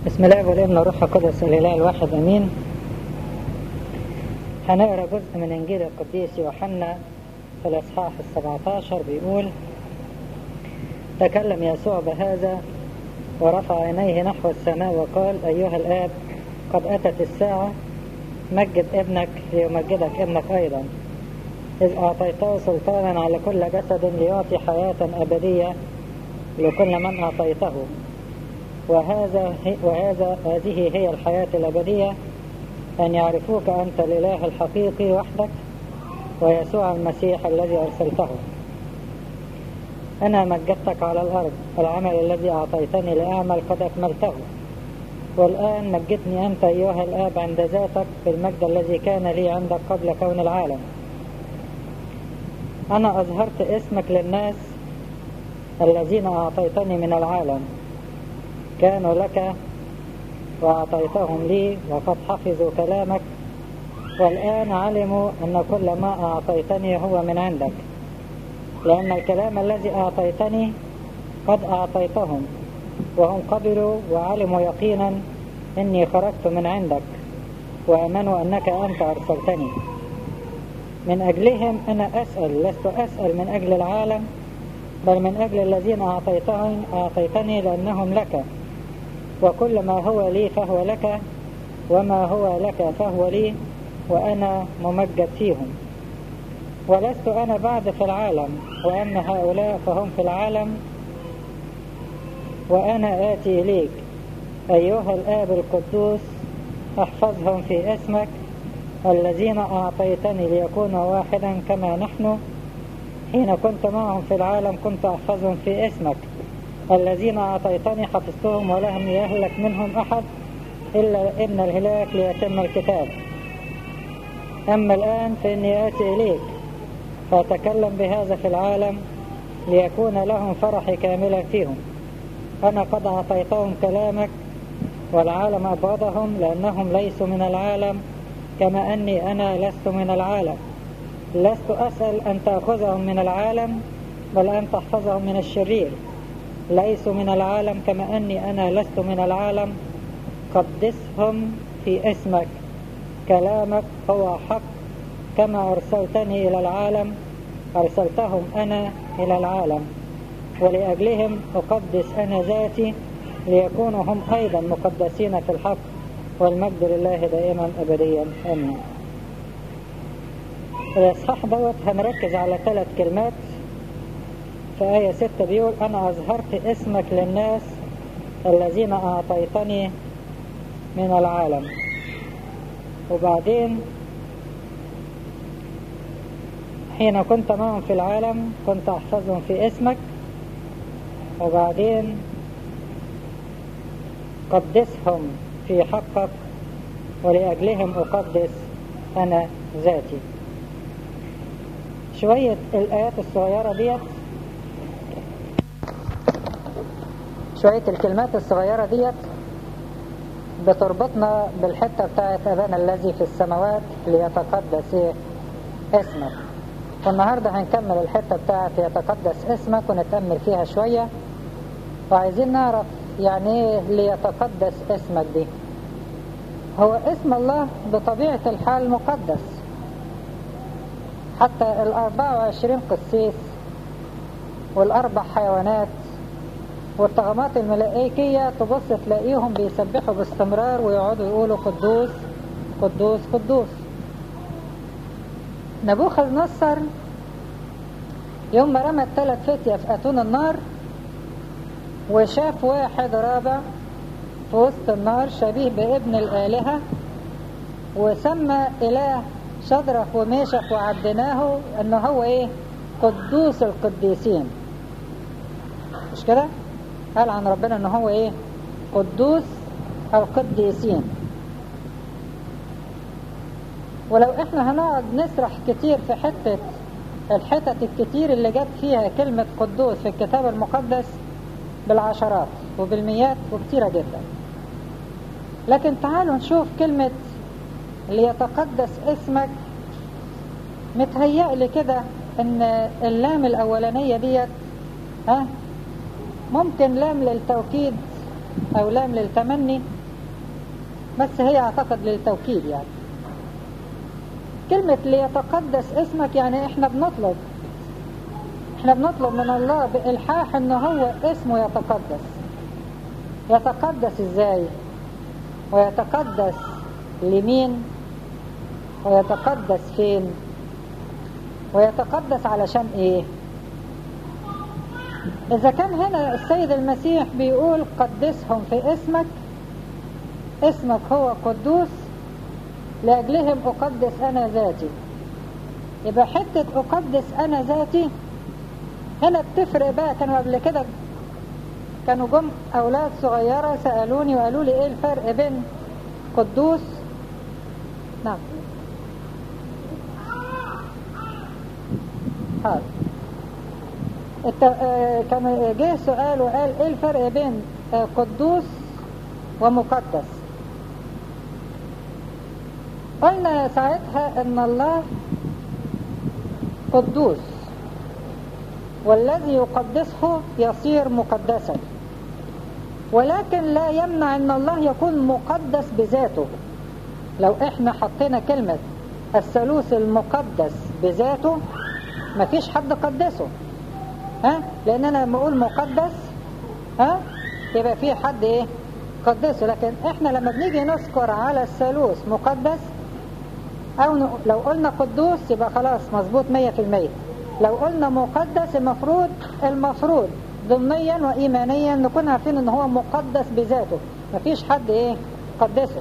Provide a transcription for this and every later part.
بسم الله والابن والروح القدس الاله الواحد امين هنقرا جزء من انجيل القديس يوحنا في الاصحاح السبعة عشر بيقول تكلم يسوع بهذا ورفع عينيه نحو السماء وقال ايها الاب قد اتت الساعه مجد ابنك ليمجدك ابنك ايضا إذ أعطيته سلطانا على كل جسد ليعطي حياة أبدية لكل من أعطيته وهذا وهذا هذه هي الحياة الأبدية أن يعرفوك أنت الإله الحقيقي وحدك ويسوع المسيح الذي أرسلته أنا مجدتك على الأرض العمل الذي أعطيتني لأعمل قد أكملته والآن مجدني أنت أيها الآب عند ذاتك بالمجد الذي كان لي عندك قبل كون العالم أنا أظهرت اسمك للناس الذين أعطيتني من العالم كانوا لك وأعطيتهم لي وقد حفظوا كلامك والآن علموا أن كل ما أعطيتني هو من عندك لأن الكلام الذي أعطيتني قد أعطيتهم وهم قبلوا وعلموا يقينا إني خرجت من عندك وآمنوا أنك أنت أرسلتني من أجلهم أنا أسأل لست أسأل من أجل العالم بل من أجل الذين أعطيتني, أعطيتني لأنهم لك وكل ما هو لي فهو لك وما هو لك فهو لي وأنا ممجد فيهم ولست أنا بعد في العالم وأن هؤلاء فهم في العالم وأنا آتي إليك أيها الآب القدوس احفظهم في اسمك الذين أعطيتني ليكونوا واحدا كما نحن حين كنت معهم في العالم كنت أحفظهم في اسمك الذين أعطيتني حفظتهم ولم يهلك منهم أحد إلا ابن الهلاك ليتم الكتاب أما الآن فإني آتي إليك فأتكلم بهذا في العالم ليكون لهم فرحي كاملا فيهم أنا قد أعطيتهم كلامك والعالم أبغضهم لأنهم ليسوا من العالم كما أني أنا لست من العالم لست أسأل أن تأخذهم من العالم بل أن تحفظهم من الشرير ليسوا من العالم كما أني أنا لست من العالم قدسهم في اسمك كلامك هو حق كما أرسلتني إلى العالم أرسلتهم أنا إلى العالم ولأجلهم أقدس أنا ذاتي ليكونوا هم أيضا مقدسين في الحق والمجد لله دائما أبديا آمين الإصحاح دوت هنركز على ثلاث كلمات في آية ستة بيقول أنا أظهرت اسمك للناس الذين أعطيتني من العالم وبعدين حين كنت معهم في العالم كنت أحفظهم في اسمك وبعدين قدسهم في حقك ولأجلهم أقدس أنا ذاتي شوية الآيات الصغيرة ديت شوية الكلمات الصغيرة ديت بتربطنا بالحتة بتاعت أبانا الذي في السماوات ليتقدس اسمك والنهاردة هنكمل الحتة بتاعت يتقدس اسمك ونتأمل فيها شوية وعايزين نعرف يعني ايه ليتقدس اسمك دي هو اسم الله بطبيعة الحال مقدس حتى الأربعة وعشرين قسيس والأربع حيوانات والطغمات الملائكية تبص تلاقيهم بيسبحوا باستمرار ويقعدوا يقولوا قدوس قدوس قدوس نبوخذ نصر يوم ما رمى الثلاث فتية في أتون النار وشاف واحد رابع في وسط النار شبيه بابن الآلهة وسمى إله شدرخ وميشخ وعبدناه أنه هو إيه قدوس القديسين مش كده قال عن ربنا أنه هو إيه قدوس القديسين ولو احنا هنقعد نسرح كتير في حتة الحتت الكتير اللي جت فيها كلمة قدوس في الكتاب المقدس بالعشرات وبالمئات وكتيرة جدا لكن تعالوا نشوف كلمة ليتقدس اسمك متهيألي كده ان اللام الاولانية ديت ها ممكن لام للتوكيد او لام للتمني بس هي اعتقد للتوكيد يعني كلمة ليتقدس اسمك يعني احنا بنطلب احنا بنطلب من الله بإلحاح ان هو اسمه يتقدس يتقدس ازاي ويتقدس لمين ويتقدس فين ويتقدس علشان ايه اذا كان هنا السيد المسيح بيقول قدسهم في اسمك اسمك هو قدوس لأجلهم أقدس أنا ذاتي يبقى حتة أقدس أنا ذاتي هنا بتفرق بقى كانوا قبل كده كانوا جم أولاد صغيرة سألوني وقالوا لي إيه الفرق بين قدوس نعم حاضر الت... آه كان جه سؤال وقال ايه الفرق بين آه قدوس ومقدس قلنا ساعتها ان الله قدوس والذي يقدسه يصير مقدسا ولكن لا يمنع ان الله يكون مقدس بذاته لو احنا حطينا كلمة الثالوث المقدس بذاته مفيش حد قدسه ها لان انا لما اقول مقدس ها يبقى في حد ايه قدسه لكن احنا لما بنيجي نذكر على الثالوث مقدس او لو قلنا قدوس يبقى خلاص مظبوط مية في المية لو قلنا مقدس المفروض المفروض ضمنيا وايمانيا نكون عارفين ان هو مقدس بذاته مفيش حد ايه قدسه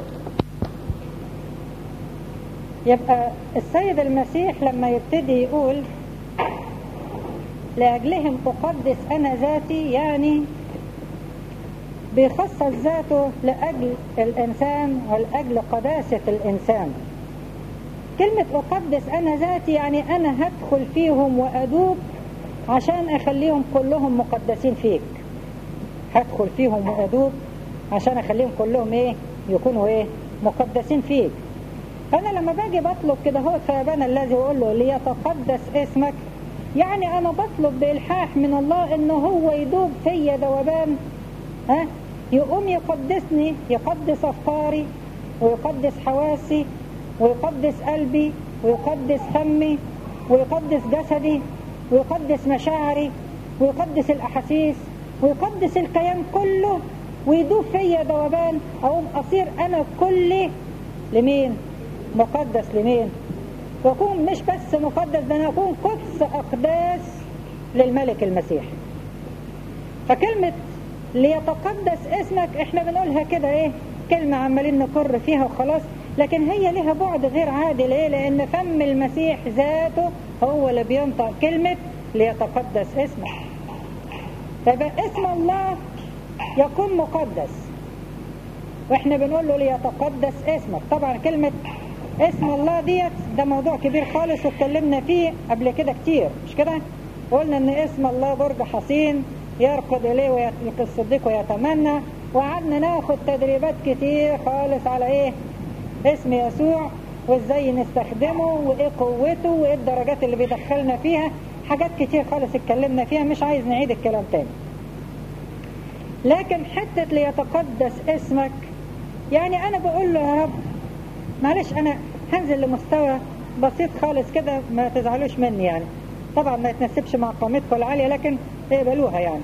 يبقى السيد المسيح لما يبتدي يقول لأجلهم أقدس أنا ذاتي يعني بيخصص ذاته لأجل الإنسان ولأجل قداسة الإنسان كلمة أقدس أنا ذاتي يعني أنا هدخل فيهم وأدوب عشان أخليهم كلهم مقدسين فيك هدخل فيهم وأدوب عشان أخليهم كلهم إيه يكونوا إيه مقدسين فيك فأنا لما باجي بطلب كده هو فأبانا الذي أقول له ليتقدس اسمك يعني أنا بطلب بإلحاح من الله إن هو يدوب فيا ذوبان ها يقوم يقدسني يقدس أفكاري ويقدس حواسي ويقدس قلبي ويقدس همي ويقدس جسدي ويقدس مشاعري ويقدس الأحاسيس ويقدس الكيان كله ويدوب فيا ذوبان أقوم أصير أنا كلي لمين مقدس لمين واكون مش بس مقدس ده انا اكون قدس اقداس للملك المسيح فكلمة ليتقدس اسمك احنا بنقولها كده ايه كلمة عمالين نقر فيها وخلاص لكن هي لها بعد غير عادي ليه لان فم المسيح ذاته هو اللي بينطق كلمة ليتقدس اسمك فيبقى اسم الله يكون مقدس واحنا بنقول له ليتقدس اسمك طبعا كلمة اسم الله ديت ده موضوع كبير خالص واتكلمنا فيه قبل كده كتير مش كده قلنا ان اسم الله برج حصين يرقد اليه ويلقي الصديق ويتمنى وقعدنا ناخد تدريبات كتير خالص على ايه اسم يسوع وازاي نستخدمه وايه قوته وايه الدرجات اللي بيدخلنا فيها حاجات كتير خالص اتكلمنا فيها مش عايز نعيد الكلام تاني لكن حتة ليتقدس اسمك يعني انا بقول له يا رب معلش انا هنزل لمستوى بسيط خالص كده ما تزعلوش مني يعني طبعا ما يتنسبش مع قامتكم العالية لكن اقبلوها يعني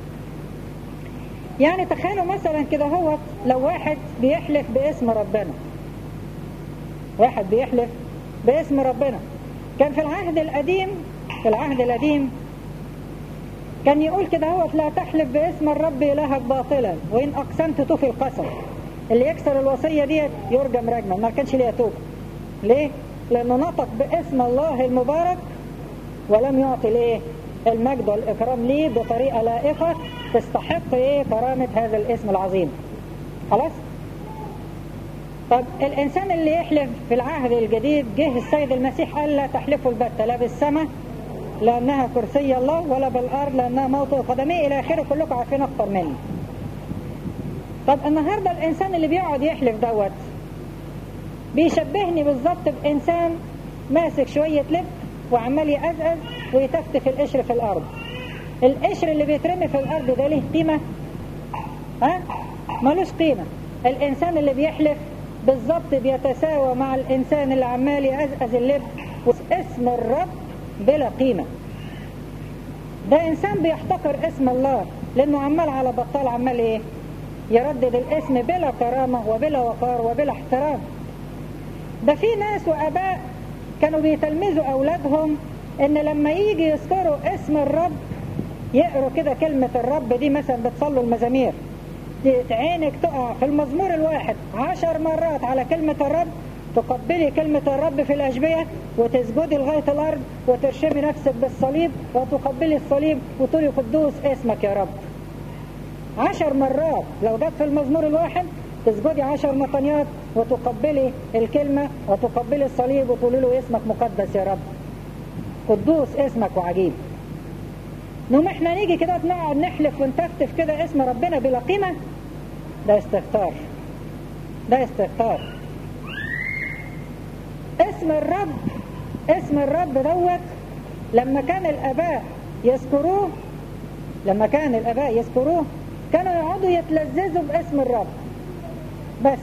يعني تخيلوا مثلا كده هو لو واحد بيحلف باسم ربنا واحد بيحلف باسم ربنا كان في العهد القديم في العهد القديم كان يقول كده هو لا تحلف باسم الرب إلهك باطلا وإن أقسمت في القسم اللي يكسر الوصية دي يرجم رجما ما كانش ليه توبة ليه؟ لأنه نطق باسم الله المبارك ولم يعطي ليه المجد والإكرام ليه بطريقة لائقة تستحق ايه كرامة هذا الاسم العظيم خلاص؟ طب الإنسان اللي يحلف في العهد الجديد جه السيد المسيح قال لا تحلفوا البتة لا بالسماء لأنها كرسي الله ولا بالأرض لأنها موطئ قدميه إلى آخره كلكم عارفين أكتر مني طب النهاردة الإنسان اللي بيقعد يحلف دوت بيشبهني بالظبط بإنسان ماسك شوية لب وعمال يقزقز ويتفتف القشر في الأرض القشر اللي بيترمي في الأرض ده ليه قيمة؟ ها؟ ملوش قيمة الإنسان اللي بيحلف بالظبط بيتساوى مع الإنسان اللي عمال يأزأز اللب واسم الرب بلا قيمة ده إنسان بيحتقر اسم الله لأنه عمال على بطال عمال إيه يردد الاسم بلا كرامة وبلا وقار وبلا احترام ده في ناس وآباء كانوا بيتلمذوا أولادهم إن لما يجي يذكروا اسم الرب يقروا كده كلمة الرب دي مثلا بتصلوا المزامير عينك تقع في المزمور الواحد عشر مرات على كلمة الرب تقبلي كلمة الرب في الأشبية وتسجدي لغاية الأرض وترشمي نفسك بالصليب وتقبلي الصليب وتقولي قدوس اسمك يا رب عشر مرات لو جت في المزمور الواحد تسجدي عشر مطنيات وتقبلي الكلمة وتقبلي الصليب وتقولي له اسمك مقدس يا رب قدوس اسمك وعجيب نقوم احنا نيجي كده نقعد نحلف ونتفتف كده اسم ربنا بلا قيمة ده استهتار ده استهتار اسم الرب اسم الرب دوت لما كان الاباء يذكروه لما كان الاباء يذكروه كانوا يقعدوا يتلذذوا باسم الرب بس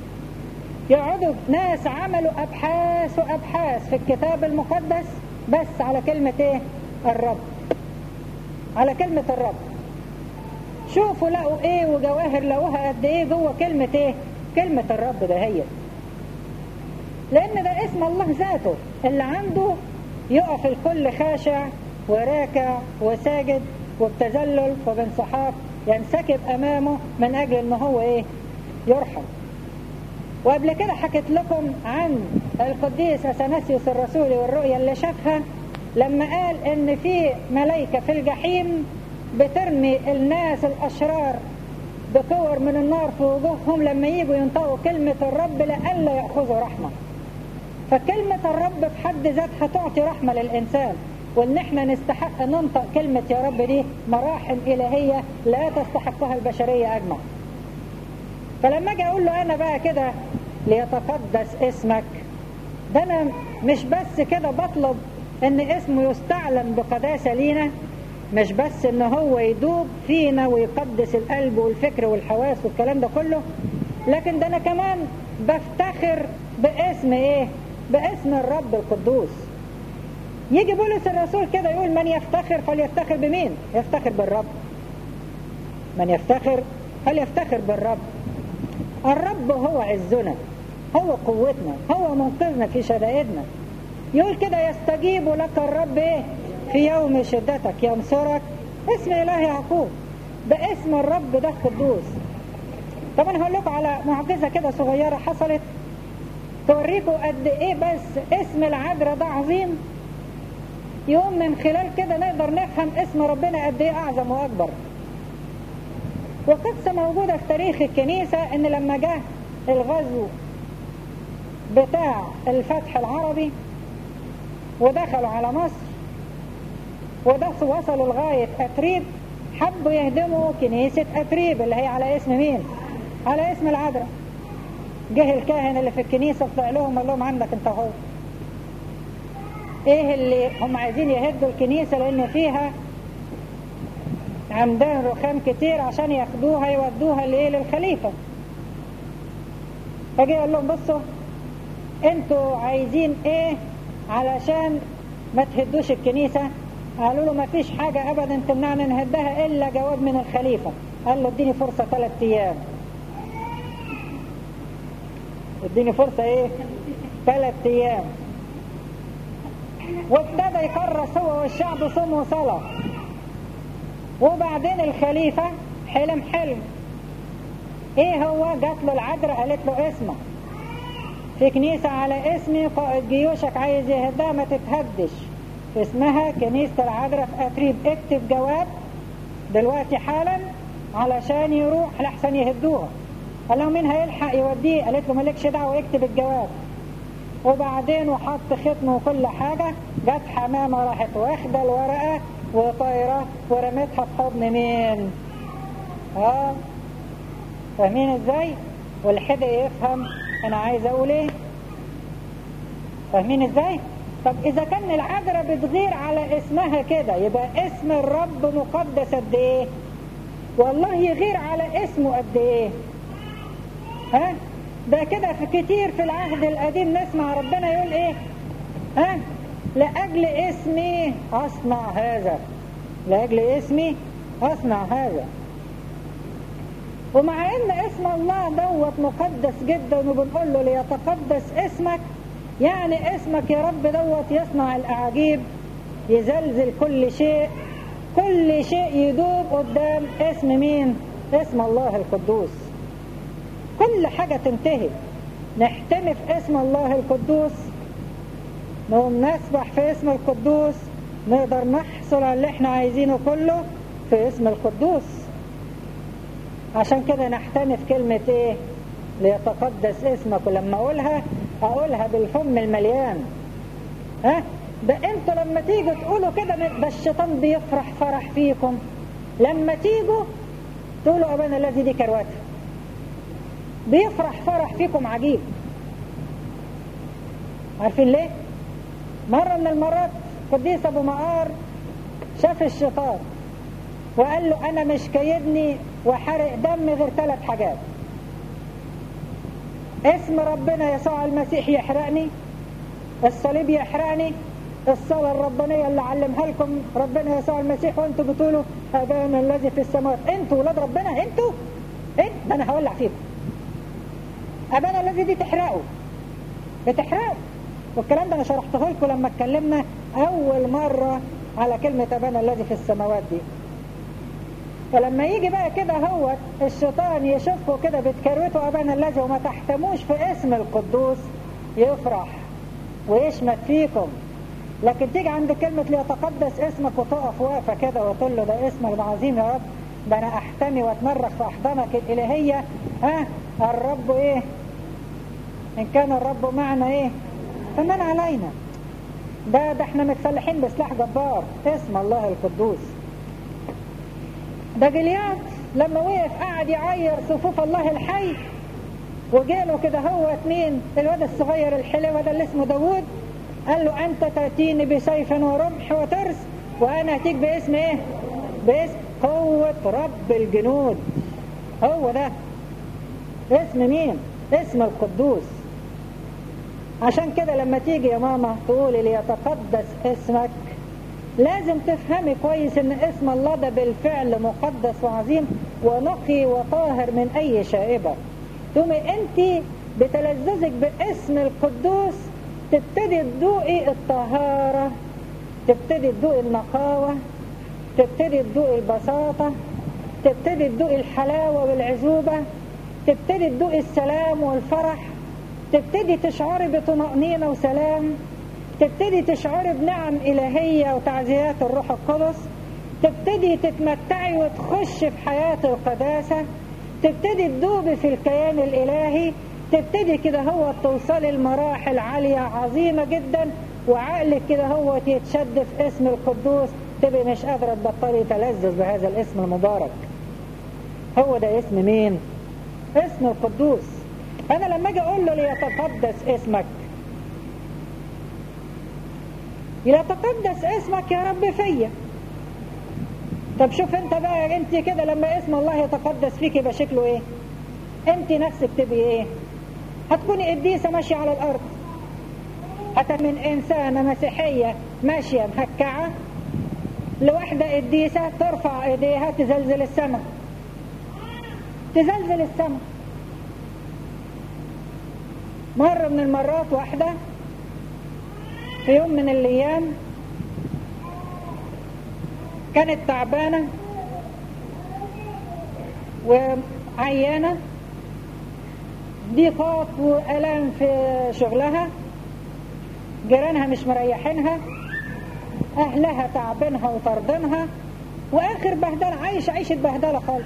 يقعدوا ناس عملوا ابحاث وابحاث في الكتاب المقدس بس على كلمة ايه الرب على كلمة الرب شوفوا لقوا ايه وجواهر لقوها قد ايه جوه كلمة ايه كلمة الرب ده هي لان ده اسم الله ذاته اللي عنده يقف الكل خاشع وراكع وساجد وبتذلل وبانسحاق ينسكب امامه من اجل ان هو ايه يرحم وقبل كده حكيت لكم عن القديس اثناسيوس الرسولي والرؤيا اللي شافها لما قال ان في ملائكة في الجحيم بترمي الناس الاشرار بكور من النار في وجوههم لما يجوا ينطقوا كلمة الرب لألا يأخذوا رحمة فكلمة الرب في حد ذاتها تعطي رحمة للإنسان وإن احنا نستحق ننطق كلمة يا رب دي مراحم إلهية لا تستحقها البشرية أجمع فلما أجي أقول له أنا بقى كده ليتقدس اسمك ده أنا مش بس كده بطلب إن اسمه يستعلن بقداسة لينا مش بس إن هو يدوب فينا ويقدس القلب والفكر والحواس والكلام ده كله لكن ده أنا كمان بفتخر باسم إيه؟ باسم الرب القدوس يجي بولس الرسول كده يقول من يفتخر فليفتخر بمين يفتخر بالرب من يفتخر فليفتخر بالرب الرب هو عزنا هو قوتنا هو منقذنا في شدائدنا يقول كده يستجيب لك الرب ايه في يوم شدتك ينصرك اسم اله يعقوب باسم الرب ده قدوس طب انا هقول لكم على معجزه كده صغيره حصلت توريكم قد ايه بس اسم العذراء ده عظيم يوم من خلال كده نقدر نفهم اسم ربنا قد ايه اعظم واكبر وقصة موجودة في تاريخ الكنيسة ان لما جه الغزو بتاع الفتح العربي ودخلوا على مصر وصلوا لغاية أتريب حبوا يهدموا كنيسة أتريب اللي هي على اسم مين؟ على اسم العذراء جه الكاهن اللي في الكنيسة طلع لهم قال لهم عندك انت هو ايه اللي هم عايزين يهدوا الكنيسة لان فيها عمدان رخام كتير عشان ياخدوها يودوها لايه للخليفة فجي قال لهم بصوا انتوا عايزين ايه علشان ما تهدوش الكنيسة قالوا له ما فيش حاجة ابدا تمنعنا نهدها الا جواب من الخليفة قال له اديني فرصة ثلاث ايام اديني فرصة ايه ثلاث ايام وابتدى يكرس هو والشعب صوم وصلاة وبعدين الخليفة حلم حلم ايه هو جات له العذراء قالت له اسمع في كنيسة على اسمي قائد جيوشك عايز يهدها ما تتهدش اسمها كنيسة العذراء في أتريب اكتب جواب دلوقتي حالا علشان يروح لحسن يهدوها قال له مين هيلحق يوديه قالت له مالكش دعوة اكتب الجواب وبعدين وحط ختم وكل حاجة جت حمامة راحت واخدة الورقة وطايرة ورمتها في حضن مين اه فاهمين ازاي والحد يفهم انا عايز اقول ايه فاهمين ازاي طب اذا كان العذراء بتغير على اسمها كده يبقى اسم الرب مقدس قد ايه والله يغير على اسمه قد ايه ها ده كده في كتير في العهد القديم نسمع ربنا يقول ايه ها لأجل اسمي أصنع هذا لأجل اسمي أصنع هذا ومع ان اسم الله دوت مقدس جدا وبنقول له ليتقدس اسمك يعني اسمك يا رب دوت يصنع الاعاجيب يزلزل كل شيء كل شيء يدوب قدام اسم مين اسم الله القدوس كل حاجة تنتهي نحتمي في اسم الله القدوس نقوم نسبح في اسم القدوس نقدر نحصل على اللي احنا عايزينه كله في اسم القدوس عشان كده نحتمي في كلمة ايه ليتقدس اسمك ولما اقولها اقولها بالفم المليان ها ده انتوا لما تيجوا تقولوا كده ده الشيطان بيفرح فرح فيكم لما تيجوا تقولوا ابانا الذي دي كروته بيفرح فرح فيكم عجيب عارفين ليه مرة من المرات قديس ابو مقار شاف الشيطان وقال له انا مش كيدني وحرق دم غير ثلاث حاجات اسم ربنا يسوع المسيح يحرقني الصليب يحرقني الصلاة الربانية اللي علمها لكم ربنا يسوع المسيح وانتوا بتقولوا أبانا الذي في السماوات انتوا ولاد ربنا انتوا انت ده انا هولع فيكم أبانا الذي دي تحرقوا بتحرقوا والكلام ده انا شرحته لكم لما اتكلمنا اول مرة على كلمة أبانا الذي في السماوات دي فلما يجي بقى كده هو الشيطان يشوفه كده بتكروته أبانا الذي وما تحتموش في اسم القدوس يفرح ويشمت فيكم لكن تيجي عند كلمة ليتقدس اسمك وتقف واقفة كده وتقول له ده اسمك العظيم يا رب ده أنا أحتمي وأتمرخ في أحضانك الإلهية ها الرب إيه إن كان الرب معنا إيه فمن علينا ده ده احنا متسلحين بسلاح جبار اسم الله القدوس ده جليات لما وقف قعد يعير صفوف الله الحي وجاله كده هو مين الواد الصغير الحلوة ده اللي اسمه داوود قال له أنت تأتيني بسيف ورمح وترس وأنا أتيك باسم إيه باسم قوة رب الجنود هو ده اسم مين اسم القدوس عشان كده لما تيجي يا ماما تقولي ليتقدس اسمك لازم تفهمي كويس ان اسم الله ده بالفعل مقدس وعظيم ونقي وطاهر من اي شائبة تقومي انت بتلذذك باسم القدوس تبتدي تذوقي الطهارة تبتدي تذوقي النقاوة تبتدي تذوقي البساطة تبتدي تذوقي الحلاوة والعزوبة تبتدي تذوقي السلام والفرح تبتدي تشعري بطمأنينة وسلام تبتدي تشعري بنعم إلهية وتعزيات الروح القدس تبتدي تتمتعي وتخش في حياة القداسة تبتدي تدوبي في الكيان الإلهي تبتدي كده هو توصلي لمراحل عالية عظيمة جدا وعقلك كده هو يتشد في اسم القدوس تبقي مش قادرة تبطلي تلذذ بهذا الاسم المبارك هو ده اسم مين؟ اسم القدوس أنا لما أجي أقول له ليتقدس اسمك ليتقدس اسمك يا رب فيا طب شوف انت بقى انت كده لما اسم الله يتقدس فيك يبقى شكله ايه انت نفسك تبقي ايه هتكوني قديسة ماشية على الارض حتى من انسانة مسيحية ماشية مهكعة لواحدة قديسة ترفع ايديها تزلزل السماء تزلزل السماء مرة من المرات واحدة في يوم من الايام كانت تعبانة وعيانة ضيقات وألام في شغلها جيرانها مش مريحينها أهلها تعبينها وطردينها وآخر بهدلة عايشة عيشة بهدلة خالص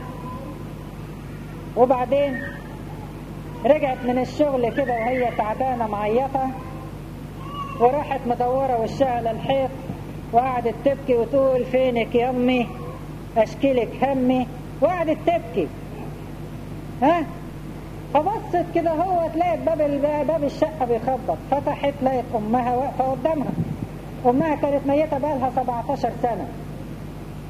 وبعدين رجعت من الشغل كده وهي تعبانة معيطة وراحت مدورة وشها على الحيط وقعدت تبكي وتقول فينك يا امي اشكلك همي وقعدت تبكي ها فبصت كده هو تلاقت باب باب الشقة بيخبط فتحت لقت امها واقفة قدامها امها كانت ميتة بقالها 17 سنة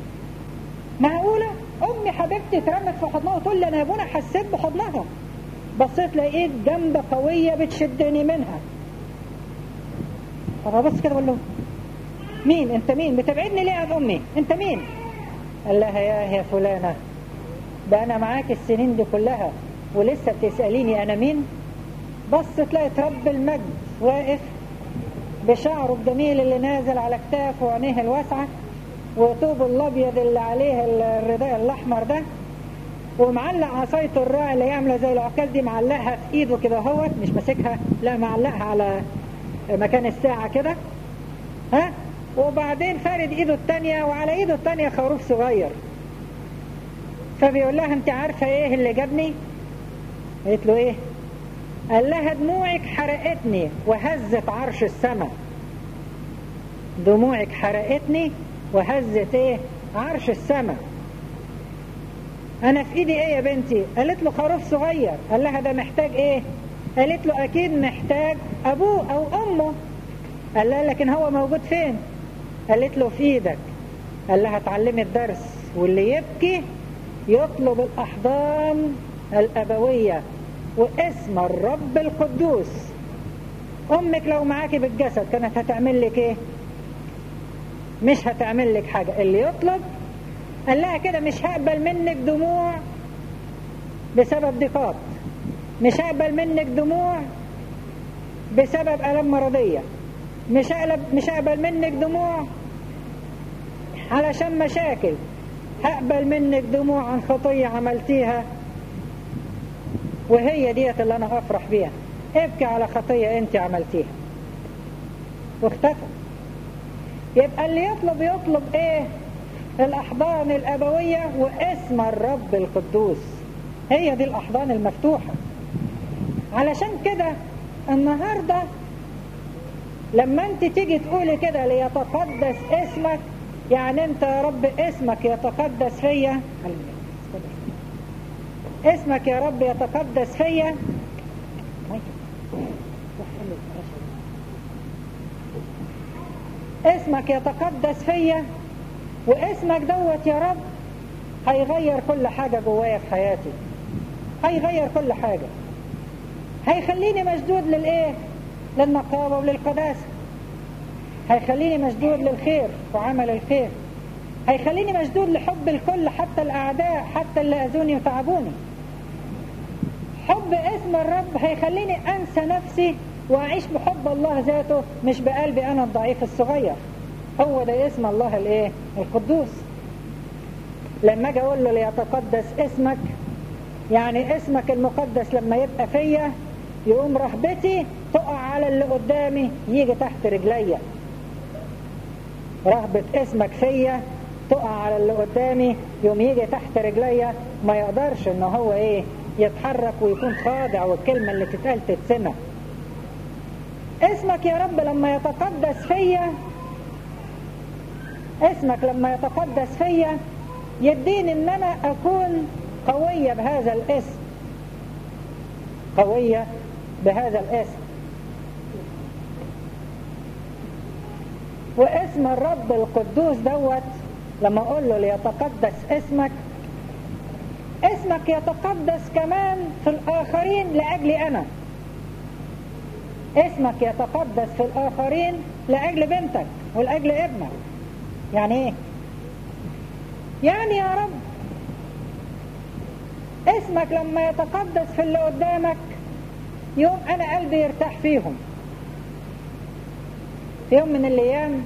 معقولة امي حبيبتي اترمت في حضنها وتقول لي انا يا ابونا حسيت بحضنها بصيت لقيت جنب قوية بتشدني منها طب ابص كده بقول له مين انت مين بتبعدني ليه عن امي انت مين قال لها يا يا فلانة ده انا معاك السنين دي كلها ولسه بتسأليني انا مين بصت لقيت رب المجد واقف بشعره الجميل اللي نازل على كتافه وعينيه الواسعة وطوبه الابيض اللي عليه الرداء الاحمر ده ومعلق عصايته الراعي اللي هي عامله زي العكاز دي معلقها في ايده كده اهوت مش ماسكها لا معلقها على مكان الساعه كده ها وبعدين فارد ايده التانية وعلى ايده التانية خروف صغير فبيقول لها انت عارفه ايه اللي جابني قالت له ايه قال لها دموعك حرقتني وهزت عرش السماء دموعك حرقتني وهزت ايه عرش السماء انا في ايدي ايه يا بنتي قالت له خروف صغير قال لها ده محتاج ايه قالت له اكيد محتاج ابوه او امه قال لها لكن هو موجود فين قالت له في ايدك قال لها اتعلمي الدرس واللي يبكي يطلب الاحضان الابويه واسم الرب القدوس امك لو معاكي بالجسد كانت هتعمل لك ايه مش هتعمل لك حاجة اللي يطلب قال لها كده مش هقبل منك دموع بسبب ضيقات مش هقبل منك دموع بسبب ألم مرضية مش هقبل, مش هقبل منك دموع علشان مشاكل هقبل منك دموع عن خطية عملتيها وهي ديت اللي أنا أفرح بيها ابكي على خطية أنت عملتيها واختفى يبقى اللي يطلب يطلب ايه الاحضان الابوية واسم الرب القدوس هي دي الاحضان المفتوحة علشان كده النهاردة لما انت تيجي تقولي كده ليتقدس اسمك يعني انت يا رب اسمك يتقدس فيا اسمك يا رب يتقدس فيا اسمك يتقدس فيا واسمك دوت يا رب هيغير كل حاجة جوايا في حياتي هيغير كل حاجة هيخليني مشدود للايه للنقاوة وللقداسة هيخليني مشدود للخير وعمل الخير هيخليني مشدود لحب الكل حتى الأعداء حتى اللي أذوني وتعبوني حب اسم الرب هيخليني أنسى نفسي وأعيش بحب الله ذاته مش بقلبي أنا الضعيف الصغير هو ده اسم الله الايه القدوس لما اجي اقول له ليتقدس اسمك يعني اسمك المقدس لما يبقى فيا يقوم رهبتي تقع على اللي قدامي يجي تحت رجليا رهبة اسمك فيا تقع على اللي قدامي يوم يجي تحت رجليا ما يقدرش ان هو ايه يتحرك ويكون خاضع والكلمة اللي تتقال تتسمع اسمك يا رب لما يتقدس فيا اسمك لما يتقدس فيا يديني ان انا اكون قوية بهذا الاسم قوية بهذا الاسم واسم الرب القدوس دوت لما اقول له ليتقدس اسمك اسمك يتقدس كمان في الاخرين لاجلي انا اسمك يتقدس في الاخرين لاجل بنتك ولاجل ابنك يعني ايه يعني يا رب اسمك لما يتقدس في اللي قدامك يوم انا قلبي يرتاح فيهم في يوم من الايام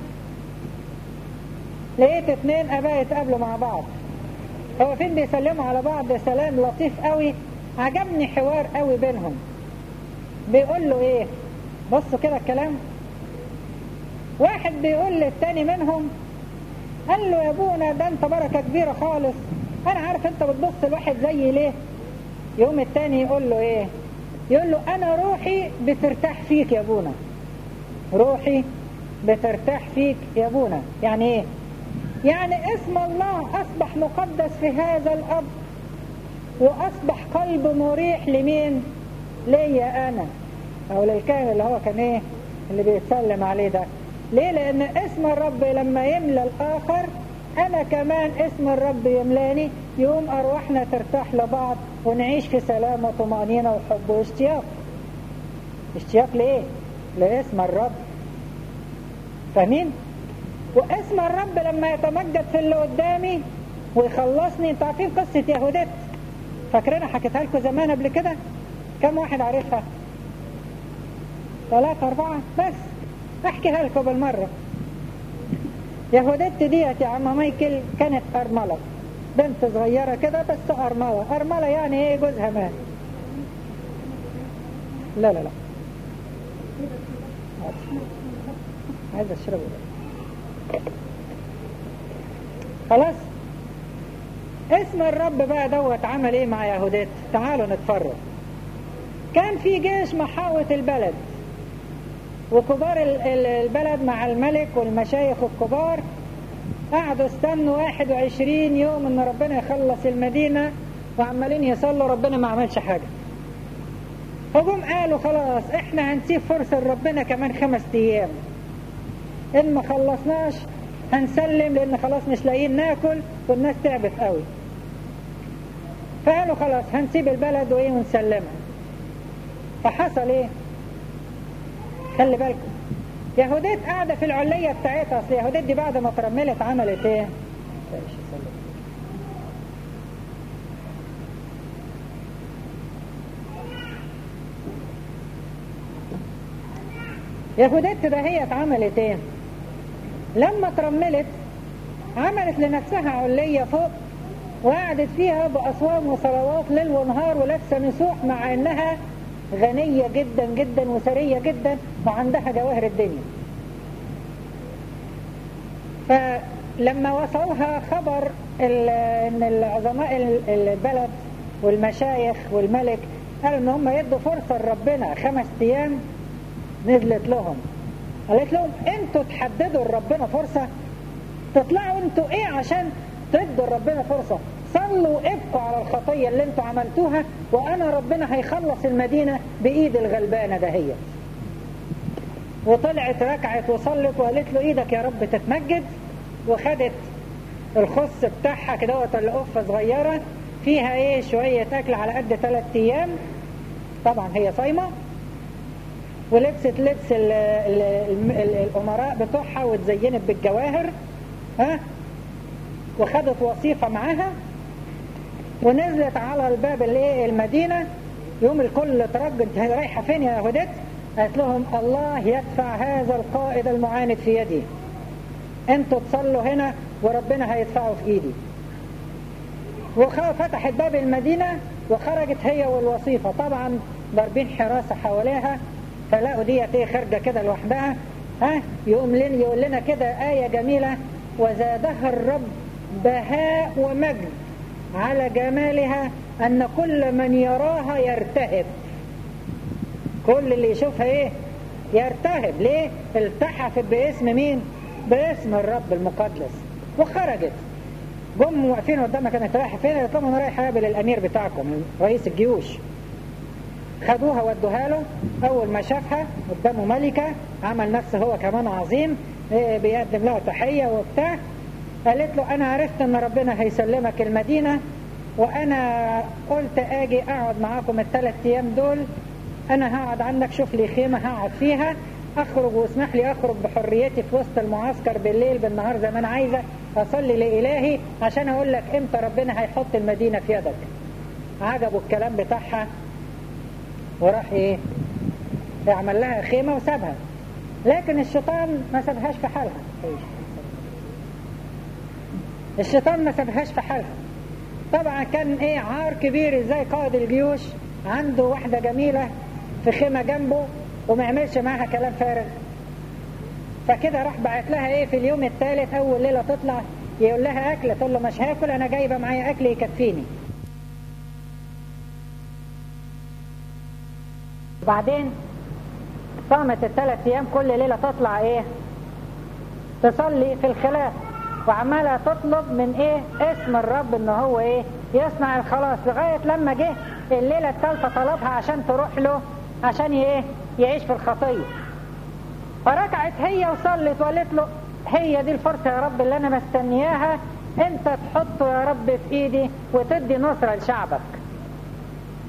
لقيت اتنين اباء يتقابلوا مع بعض هو فين بيسلموا على بعض سلام لطيف قوي عجبني حوار قوي بينهم بيقول له ايه بصوا كده الكلام واحد بيقول للتاني منهم قال له يا ابونا ده انت بركة كبيرة خالص انا عارف انت بتبص لواحد زيي ليه يوم التاني يقول له ايه يقول له انا روحي بترتاح فيك يا ابونا روحي بترتاح فيك يا ابونا يعني ايه يعني اسم الله اصبح مقدس في هذا الاب واصبح قلب مريح لمين ليا انا او للكاهن اللي هو كان ايه اللي بيتسلم عليه ده ليه لان اسم الرب لما يملى الاخر انا كمان اسم الرب يملاني يقوم ارواحنا ترتاح لبعض ونعيش في سلام وطمأنينة وحب واشتياق اشتياق لإيه؟ لاسم الرب فاهمين؟ واسم الرب لما يتمجد في اللي قدامي ويخلصني انتوا عارفين قصة يهودات فاكرينها حكيتها لكم زمان قبل كده كم واحد عارفها ثلاثة أربعة بس أحكيها لكم بالمرة يهودات ديت يا عم مايكل كانت أرملة بنت صغيرة كده بس أرملة أرملة يعني إيه جوزها مات لا لا لا عايز أشربه ده خلاص اسم الرب بقى دوت عمل ايه مع يهودات تعالوا نتفرج كان في جيش محاوط البلد وكبار البلد مع الملك والمشايخ الكبار قعدوا استنوا 21 يوم ان ربنا يخلص المدينة وعمالين يصلوا ربنا ما عملش حاجة فجم قالوا خلاص احنا هنسيب فرصة لربنا كمان خمس ايام ان ما خلصناش هنسلم لان خلاص مش لاقيين ناكل والناس تعبت قوي فقالوا خلاص هنسيب البلد وايه ونسلمها فحصل ايه خلي بالكم يهوديت قاعدة في العلية بتاعتها اصل يهوديت دي بعد ما ترملت عملت ايه يهوديت ده هي عملت ايه لما ترملت عملت لنفسها علية فوق وقعدت فيها بأصوام وصلوات ليل ونهار ولابسة مسوح مع انها غنية جدا جدا وثرية جدا وعندها جواهر الدنيا فلما وصلها خبر ان العظماء البلد والمشايخ والملك قالوا ان هم يدوا فرصة لربنا خمس ايام نزلت لهم قالت لهم انتوا تحددوا لربنا فرصة تطلعوا انتوا ايه عشان تدوا لربنا فرصة صلوا وابقوا على الخطية اللي انتوا عملتوها وانا ربنا هيخلص المدينة بايد الغلبانة دهيت وطلعت ركعت وصلت وقالت له ايدك يا رب تتمجد وخدت الخص بتاعها كده القفة صغيرة فيها ايه شوية اكل على قد ثلاث ايام طبعا هي صايمة ولبست لبس ال ال ال الامراء بتوعها واتزينت بالجواهر ها وخدت وصيفة معاها ونزلت على الباب الايه المدينة يوم الكل ترج انت رايحة فين يا يهودات قالت لهم الله يدفع هذا القائد المعاند في يدي انتوا تصلوا هنا وربنا هيدفعه في ايدي وفتحت باب المدينة وخرجت هي والوصيفة طبعا ضاربين حراسة حواليها فلقوا ديت ايه خارجة كده لوحدها ها يقوم لنا يقول لنا كده آية جميلة وزادها الرب بهاء ومجد على جمالها أن كل من يراها يرتهب كل اللي يشوفها ايه يرتهب ليه التحفت باسم مين باسم الرب المقدس وخرجت جم واقفين قدامها كانت رايحه فين قالت لهم انا رايح اقابل الامير بتاعكم رئيس الجيوش خدوها ودوها له اول ما شافها قدامه ملكه عمل نفسه هو كمان عظيم إيه بيقدم لها تحيه وبتاع قالت له انا عرفت ان ربنا هيسلمك المدينه وانا قلت اجي اقعد معاكم الثلاث ايام دول انا هقعد عندك شوف لي خيمه هقعد فيها اخرج واسمح لي اخرج بحريتي في وسط المعسكر بالليل بالنهار زي ما انا عايزه اصلي لالهي عشان اقول لك امتى ربنا هيحط المدينه في يدك عجبوا الكلام بتاعها وراح ايه يعمل لها خيمه وسابها لكن الشيطان ما سابهاش في حالها الشيطان ما سابهاش في حالها طبعا كان ايه عار كبير ازاي قائد الجيوش عنده واحدة جميلة في خيمة جنبه وما يعملش معاها كلام فارغ فكده راح بعت لها ايه في اليوم الثالث اول ليلة تطلع يقول لها اكل تقول له مش هاكل انا جايبة معايا اكل يكفيني وبعدين صامت الثلاث ايام كل ليلة تطلع ايه تصلي في الخلاف وعمالة تطلب من ايه اسم الرب ان هو ايه يصنع الخلاص لغاية لما جه الليلة الثالثة طلبها عشان تروح له عشان ايه يعيش في الخطية فركعت هي وصلت وقالت له هي دي الفرصة يا رب اللي انا مستنياها انت تحطه يا رب في ايدي وتدي نصرة لشعبك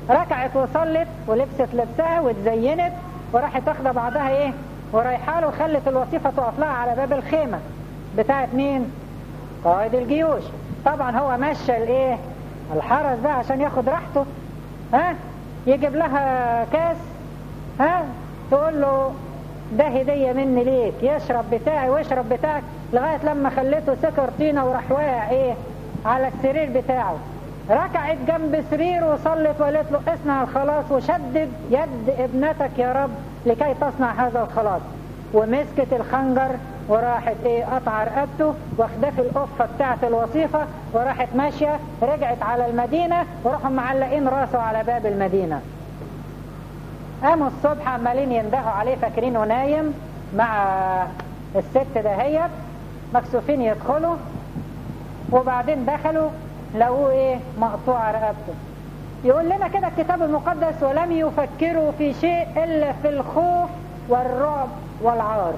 ركعت وصلت ولبست لبسها واتزينت وراحت تاخد بعضها ايه ورايحه له خلت الوظيفه تقف لها على باب الخيمه بتاعت مين قائد الجيوش طبعا هو مشى الايه الحرس ده عشان ياخد راحته ها يجيب لها كاس ها تقول له ده هدية مني ليك يشرب بتاعي ويشرب بتاعك لغاية لما خليته سكر طينة وراح واقع ايه على السرير بتاعه ركعت جنب سريره وصلت وقالت له اصنع الخلاص وشدد يد ابنتك يا رب لكي تصنع هذا الخلاص ومسكت الخنجر وراحت ايه قطع رقبته واخداه في القفه بتاعت الوظيفه وراحت ماشيه رجعت على المدينه وراحوا معلقين راسه على باب المدينه قاموا الصبح عمالين يندهوا عليه فاكرينه نايم مع الست دهيت مكسوفين يدخلوا وبعدين دخلوا لقوه ايه مقطوع رقبته يقول لنا كده الكتاب المقدس ولم يفكروا في شيء الا في الخوف والرعب والعار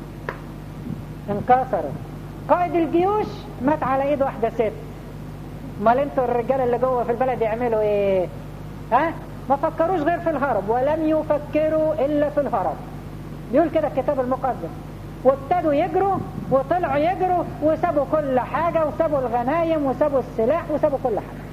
انكسروا قائد الجيوش مات على ايد واحده ست امال انتوا الرجاله اللي جوه في البلد يعملوا ايه ها ما فكروش غير في الهرب ولم يفكروا الا في الهرب بيقول كده الكتاب المقدس وابتدوا يجروا وطلعوا يجروا وسابوا كل حاجة وسابوا الغنايم وسابوا السلاح وسابوا كل حاجة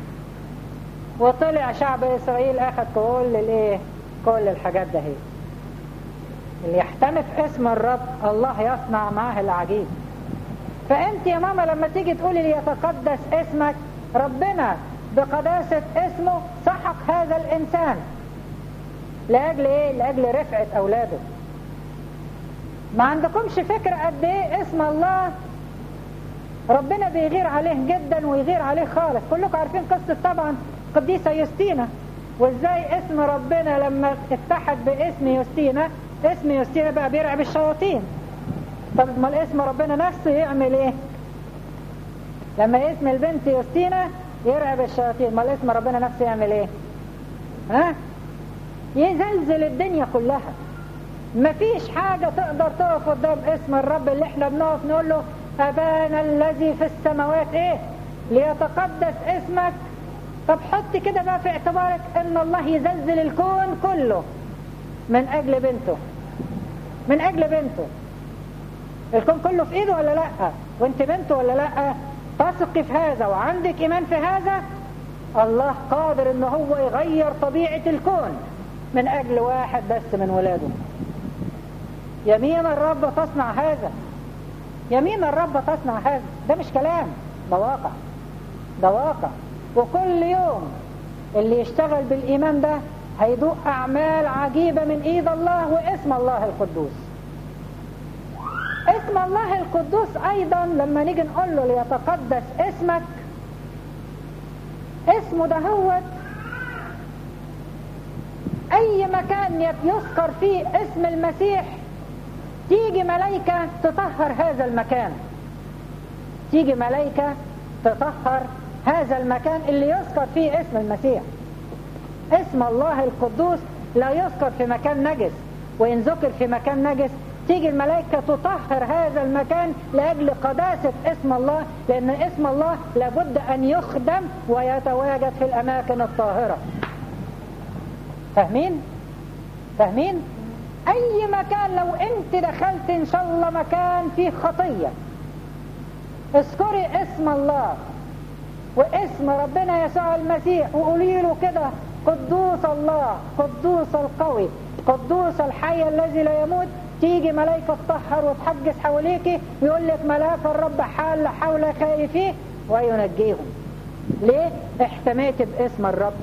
وطلع شعب إسرائيل أخذ كل الايه كل الحاجات ده هي اللي يحتمي في اسم الرب الله يصنع معاه العجيب فأنت يا ماما لما تيجي تقولي ليتقدس اسمك ربنا بقداسة اسمه سحق هذا الإنسان لأجل إيه؟ لأجل رفعة أولاده ما عندكمش فكرة قد ايه اسم الله ربنا بيغير عليه جدا ويغير عليه خالص كلكم عارفين قصة طبعا قديسة يوستينا وازاي اسم ربنا لما اتحد باسم يوستينا اسم يوستينا بقى بيرعب الشياطين طب ما الاسم ربنا نفسه يعمل ايه لما اسم البنت يوستينا يرعب الشياطين ما الاسم ربنا نفسه يعمل ايه ها يزلزل الدنيا كلها مفيش حاجة تقدر تقف قدام اسم الرب اللي احنا بنقف نقول له أبانا الذي في السماوات ايه ليتقدس اسمك طب حط كده بقى في اعتبارك ان الله يزلزل الكون كله من اجل بنته من اجل بنته الكون كله في ايده ولا لا وانت بنته ولا لا تثقي في هذا وعندك ايمان في هذا الله قادر ان هو يغير طبيعة الكون من اجل واحد بس من ولاده يمين الرب تصنع هذا يمين الرب تصنع هذا ده مش كلام ده واقع ده واقع وكل يوم اللي يشتغل بالإيمان ده هيدوق أعمال عجيبة من إيد الله واسم الله القدوس اسم الله القدوس أيضا لما نيجي نقول له ليتقدس اسمك اسمه ده هو أي مكان يذكر فيه اسم المسيح تيجي ملائكة تطهر هذا المكان تيجي ملائكة تطهر هذا المكان اللي يذكر فيه اسم المسيح اسم الله القدوس لا يذكر في مكان نجس وإن ذكر في مكان نجس تيجي الملائكة تطهر هذا المكان لأجل قداسة اسم الله لأن اسم الله لابد أن يخدم ويتواجد في الأماكن الطاهرة فاهمين؟ فاهمين؟ اي مكان لو انت دخلت ان شاء الله مكان فيه خطية اذكري اسم الله واسم ربنا يسوع المسيح وقولي له كده قدوس الله قدوس القوي قدوس الحي الذي لا يموت تيجي ملائكة تطهر وتحجز حواليك يقول لك ملاك الرب حال حول خائفيه وينجيهم ليه احتميت باسم الرب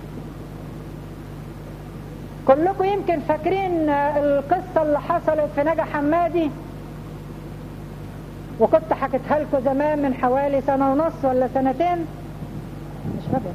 كلكم يمكن فاكرين القصة اللي حصلت في نجا حمادي وكنت حكيتها لكم زمان من حوالي سنة ونص ولا سنتين مش فاكر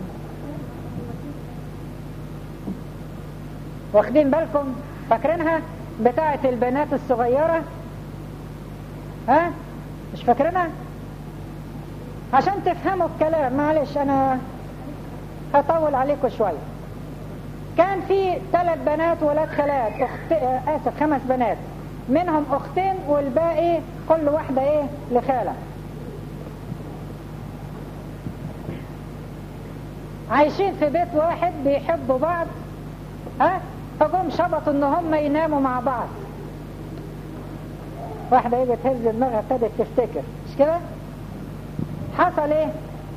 واخدين بالكم فاكرينها بتاعة البنات الصغيرة ها مش فاكرينها عشان تفهموا الكلام معلش انا هطول عليكم شويه كان في ثلاث بنات ولاد خالات أخت... آسف خمس بنات منهم أختين والباقي كل واحدة إيه لخالة عايشين في بيت واحد بيحبوا بعض ها فجم شبطوا ان هم يناموا مع بعض واحدة ايه بتهز دماغها ابتدت تفتكر مش كده حصل ايه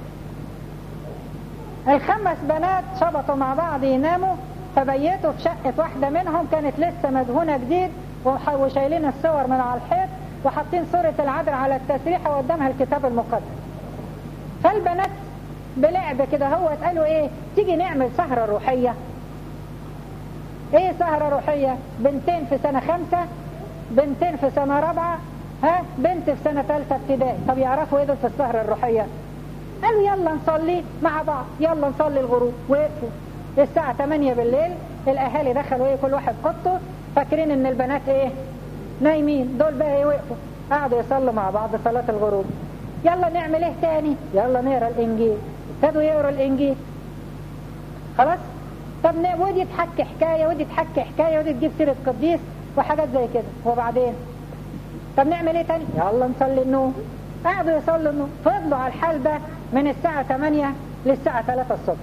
الخمس بنات شبطوا مع بعض يناموا فبيتوا في شقة واحدة منهم كانت لسه مدهونة جديد وشايلين الصور من على الحيط وحاطين صورة العذراء على التسريحة وقدامها الكتاب المقدس فالبنات بلعب كده هو قالوا ايه تيجي نعمل سهرة روحية ايه سهرة روحية بنتين في سنة خمسة بنتين في سنة رابعة ها بنت في سنة ثالثة ابتدائي طب يعرفوا ايه دول في السهرة الروحية قالوا يلا نصلي مع بعض يلا نصلي الغروب وقفوا الساعة 8 بالليل الاهالي دخلوا ايه كل واحد اوضته فاكرين ان البنات ايه نايمين دول بقى ايه وقفوا قعدوا يصلوا مع بعض صلاة الغروب يلا نعمل ايه تاني يلا نقرا الانجيل ابتدوا يقروا الانجيل خلاص طب ودي تحكي حكايه ودي تحكي حكايه ودي تجيب سيره قديس وحاجات زي كده وبعدين طب نعمل ايه تاني يلا نصلي النوم قعدوا يصلوا النوم فضلوا على الحال ده من الساعة 8 للساعة 3 الصبح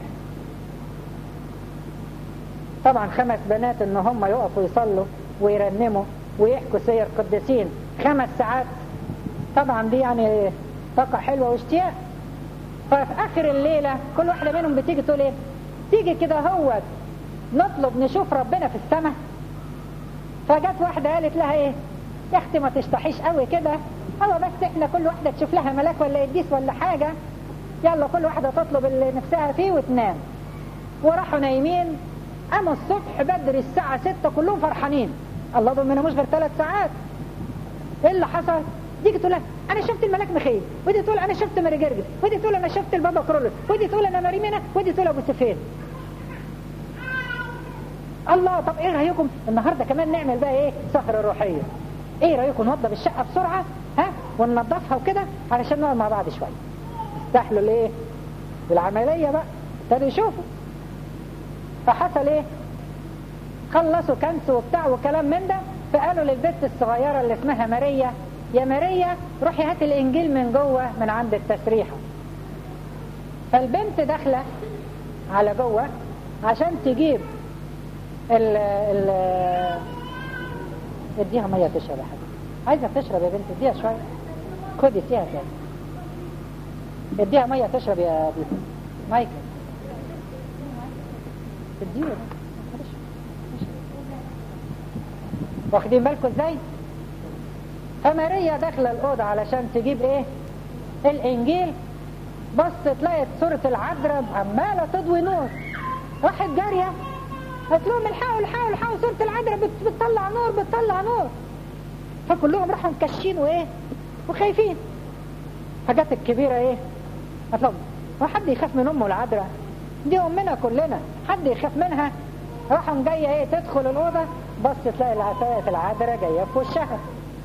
طبعا خمس بنات ان هم يقفوا يصلوا ويرنموا ويحكوا سير قديسين خمس ساعات طبعا دي يعني طاقة حلوة واشتياق ففي اخر الليلة كل واحدة منهم بتيجي تقول ايه تيجي كده هو نطلب نشوف ربنا في السماء فجت واحدة قالت لها ايه يا اختي ما تشطحيش قوي كده هو بس احنا كل واحدة تشوف لها ملاك ولا قديس ولا حاجة يلا كل واحدة تطلب اللي نفسها فيه وتنام وراحوا نايمين قاموا الصبح بدري الساعة ستة كلهم فرحانين الله دول ما ناموش غير ثلاث ساعات ايه اللي حصل؟ تيجي تقول انا شفت الملاك مخيل ودي تقول انا شفت ماري جرجس ودي تقول انا شفت البابا كرولوس ودي تقول انا ماريمينا ودي تقول ابو سفين الله طب ايه رايكم النهارده كمان نعمل بقى ايه سهره روحيه ايه رايكم نوضب الشقه بسرعه ها وننظفها وكده علشان نقعد مع بعض شويه استحلوا الايه العمليه بقى ابتدوا يشوفوا فحصل ايه خلصوا كنس وبتاع وكلام من ده فقالوا للبنت الصغيره اللي اسمها ماريا يا ماريا روحي هات الانجيل من جوه من عند التسريحه فالبنت داخله على جوه عشان تجيب ال ال اديها ميه تشرب يا حبيبي عايزه تشرب يا بنت اديها شويه خدي اديها تاني اديها ميه تشرب يا بيبي مايكل اديها واخدين بالكم ازاي فماريا داخله الاوضه علشان تجيب ايه الانجيل بصت لقت صوره العذراء عماله تضوي نور راحت جاريه قالت لهم الحقوا الحقوا الحقوا صورة العذراء بت- بتطلع نور بتطلع نور فكلهم راحوا مكشين وايه وخايفين فجت الكبيرة ايه قالت لهم هو حد يخاف من امه العذراء دي امنا كلنا حد يخاف منها راحوا جاية ايه تدخل الأوضة بصت تلاقي العتاية العذراء جاية في وشها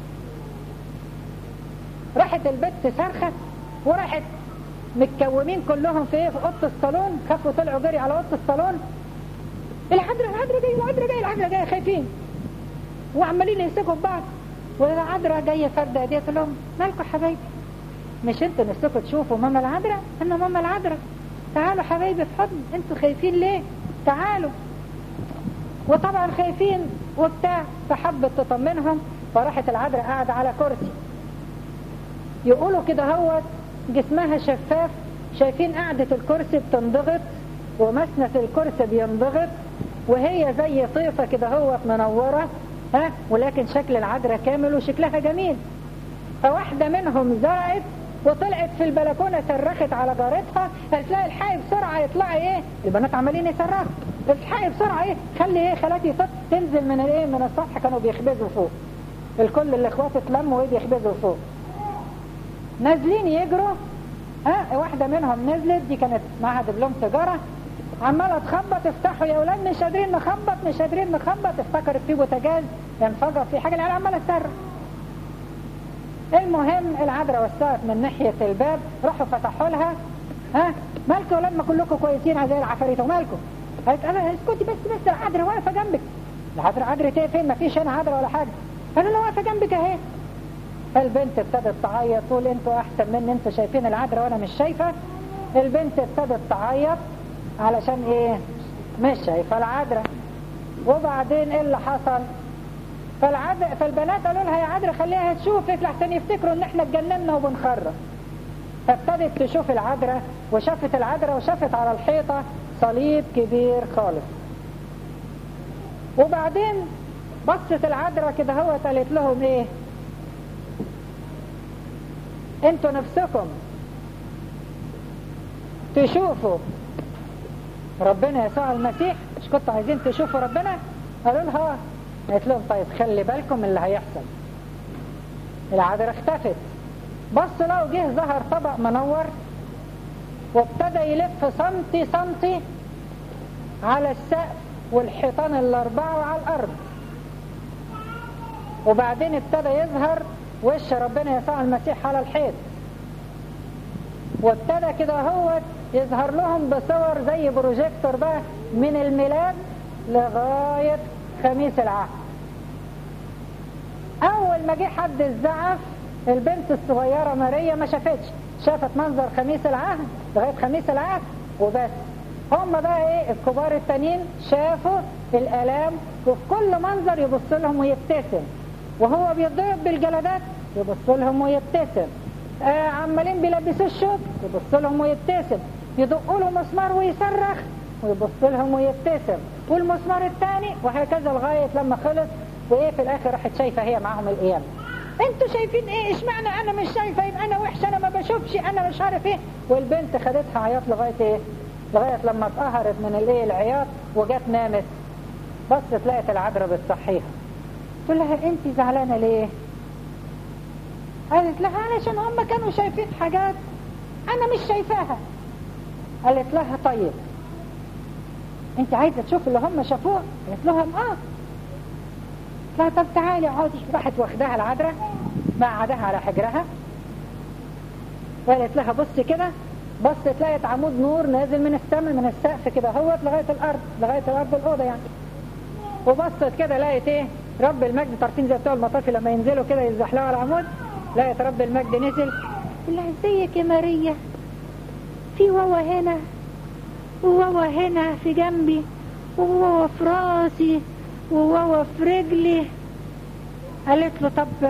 راحت البت صرخت وراحت متكومين كلهم في ايه في اوضه الصالون خافوا طلعوا جري على اوضه الصالون العذراء العذراء جايه العذراء جايه العذراء جايه خايفين وعمالين يمسكوا في بعض والعذراء جايه فرده ايديها تقول لهم مالكم حبايبي مش انتوا نفسكم تشوفوا ماما العذراء انا ماما العذراء تعالوا حبايبي في حضن انتوا خايفين ليه تعالوا وطبعا خايفين وبتاع فحبت تطمنهم فراحت العذراء قاعدة على كرسي يقولوا كده هو جسمها شفاف شايفين قعدة الكرسي بتنضغط ومسنة الكرسي بينضغط وهي زي طيفة كده هو منورة ها ولكن شكل العذراء كامل وشكلها جميل فواحدة منهم زرعت وطلعت في البلكونة صرخت على جارتها قالت لها الحقي بسرعة يطلعي ايه البنات عمالين يصرخوا الحقي بسرعة ايه خلي ايه خالاتي تط- تنزل من الايه من السطح كانوا بيخبزوا فوق الكل الاخوات اتلموا ايه بيخبزوا فوق نازلين يجروا ها واحدة منهم نزلت دي كانت معاها دبلوم تجارة عمالة تخبط افتحوا يا ولاد مش قادرين نخبط مش قادرين نخبط افتكرت في بوتاجاز انفجر في حاجة العيال عمالة تصرخ المهم العذراء وسعت من ناحية الباب راحوا فتحوا لها ها مالكم يا ولاد ما كلكم كويسين زي العفاريت ومالكم قالت انا اسكتي بس بس العذراء واقفة جنبك العذراء عذراء ايه فين ما فيش انا عذراء ولا حاجة قالوا لها واقفة جنبك اهي البنت ابتدت تعيط تقول انتوا احسن مني انتوا شايفين العذراء وانا مش شايفة البنت ابتدت تعيط علشان ايه مش شايفه العذراء وبعدين ايه اللي حصل فالعذراء فالبنات قالوا لها يا عذراء خليها تشوفك لحسن يفتكروا ان احنا اتجننا وبنخرب فابتدت تشوف العذراء وشافت العذراء وشافت على الحيطة صليب كبير خالص وبعدين بصت العذراء كده هو قالت لهم ايه انتوا نفسكم تشوفوا ربنا يسوع المسيح مش كنتوا عايزين تشوفوا ربنا قالوا لها قالت لهم طيب خلي بالكم من اللي هيحصل العذراء اختفت بصوا لقوا جه ظهر طبق منور وابتدى يلف سنتي سنتي على السقف والحيطان الأربعة وعلى الأرض وبعدين ابتدى يظهر وش ربنا يسوع المسيح على الحيط وابتدى كده هو يظهر لهم بصور زي بروجيكتور بقى من الميلاد لغاية خميس العهد أول ما جه حد الزعف البنت الصغيرة ماريا ما شافتش شافت منظر خميس العهد لغاية خميس العهد وبس هم بقى ايه الكبار التانيين شافوا الالام وفي كل منظر يبص لهم ويبتسم وهو بيضرب بالجلدات يبص لهم ويبتسم آه عمالين بيلبسوا الشوك يبص لهم ويبتسم يدقوا له مسمار ويصرخ ويبص لهم ويبتسم والمسمار الثاني وهكذا لغاية لما خلص وايه في الاخر راحت شايفة هي معاهم القيامة انتوا شايفين ايه اشمعنى انا مش شايفة يبقى انا وحشة انا ما بشوفش انا مش عارف ايه والبنت خدتها عياط لغاية ايه لغاية لما اتقهرت من الايه العياط وجت نامت بصت لقت العذراء بتصحيها تقول لها انت زعلانة ليه قالت لها علشان هم كانوا شايفين حاجات انا مش شايفاها قالت لها طيب انت عايزة تشوف اللي هم شافوه قالت لهم اه لا طب تعالي اقعدي راحت واخداها العذراء مقعدها على حجرها وقالت لها بصي كده بصت لقيت عمود نور نازل من السماء من السقف كده هوت لغاية الأرض لغاية الأرض الأوضة يعني وبصت كده لقيت ايه رب المجد طرفين زي بتوع المطافي لما ينزلوا كده يزحلقوا على العمود لقيت رب المجد نزل قال لها ازيك يا ماريا في واوا هنا وواوا هنا في جنبي وواوا في راسي وواوا في رجلي قالت له طب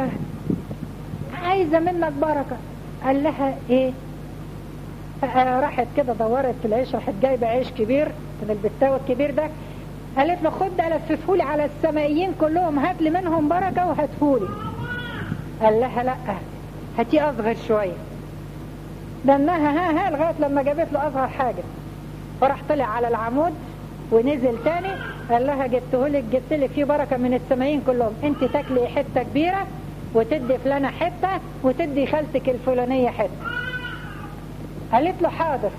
عايزة منك بركة قال لها ايه راحت كده دورت في العيش راحت جايبه عيش كبير من البتاوي الكبير ده قالت له خد الففهولي على السمائيين كلهم هات لي منهم بركه وهاتهولي قال لها لا هاتي اصغر شويه دنها ها ها لغايه لما جابت له اصغر حاجه فراح طلع على العمود ونزل تاني قال لها جبتهولك جبت لك فيه بركه من السمائيين كلهم انت تاكلي حته كبيره وتدي فلانه حته وتدي خالتك الفلانيه حته قالت له حاضر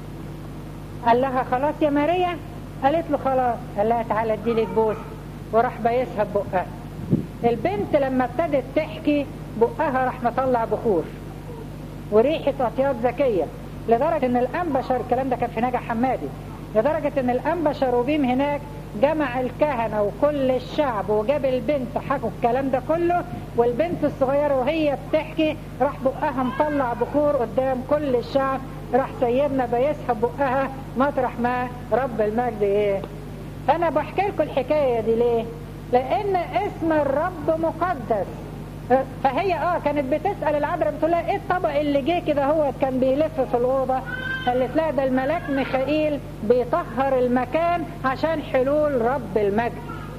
قال لها خلاص يا ماريا قالت له خلاص قال لها تعالى اديلك بوس وراح بايسها ببقها البنت لما ابتدت تحكي بقها راح مطلع بخور وريحة أطياب ذكية لدرجة ان الأنبشر الكلام ده كان في نجع حمادي لدرجة ان الأنبشر وبيم هناك جمع الكهنة وكل الشعب وجاب البنت حكوا الكلام ده كله والبنت الصغيرة وهي بتحكي راح بقها مطلع بخور قدام كل الشعب راح سيدنا بيسحب بقها مطرح ما رب المجد ايه فانا بحكي لكم الحكاية دي ليه لان اسم الرب مقدس فهي اه كانت بتسأل العذراء بتقول لها ايه الطبق اللي جه كده هو كان بيلف في الأوضة قالت لها ده الملاك ميخائيل بيطهر المكان عشان حلول رب المجد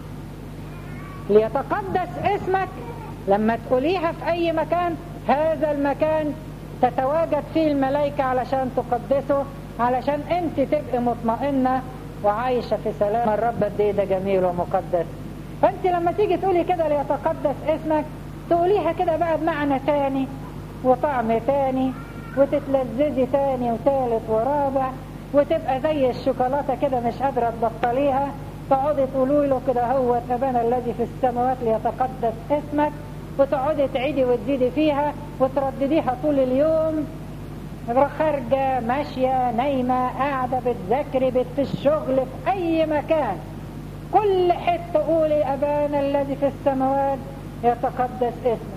ليتقدس اسمك لما تقوليها في أي مكان هذا المكان تتواجد فيه الملائكة علشان تقدسه علشان انت تبقي مطمئنة وعايشة في سلام الرب قد ايه ده جميل ومقدس فانت لما تيجي تقولي كده ليتقدس اسمك تقوليها كده بقى بمعنى تاني وطعم تاني وتتلذذي تاني وتالت ورابع وتبقى زي الشوكولاتة كده مش قادرة تبطليها تقعدي تقولوا له كده هو أبانا الذي في السماوات ليتقدس اسمك وتقعدي تعيدي وتزيدي فيها وتردديها طول اليوم خارجة ماشية نايمة قاعدة بتذاكري بت في الشغل في أي مكان كل حتة قولي أبانا الذي في السماوات يتقدس اسمك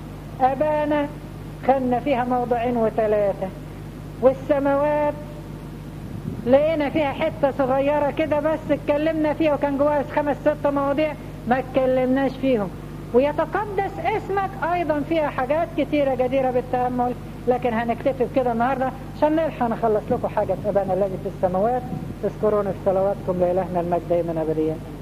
لقينا فيها حتة صغيرة كده بس اتكلمنا فيها وكان جواها خمس ست مواضيع ما اتكلمناش فيهم ويتقدس اسمك ايضا فيها حاجات كتيرة جديرة بالتأمل لكن هنكتفي بكده النهاردة عشان نلحق نخلص لكم حاجة في أبانا الذي في السماوات تذكرون في صلواتكم لإلهنا المجد دائما أبديا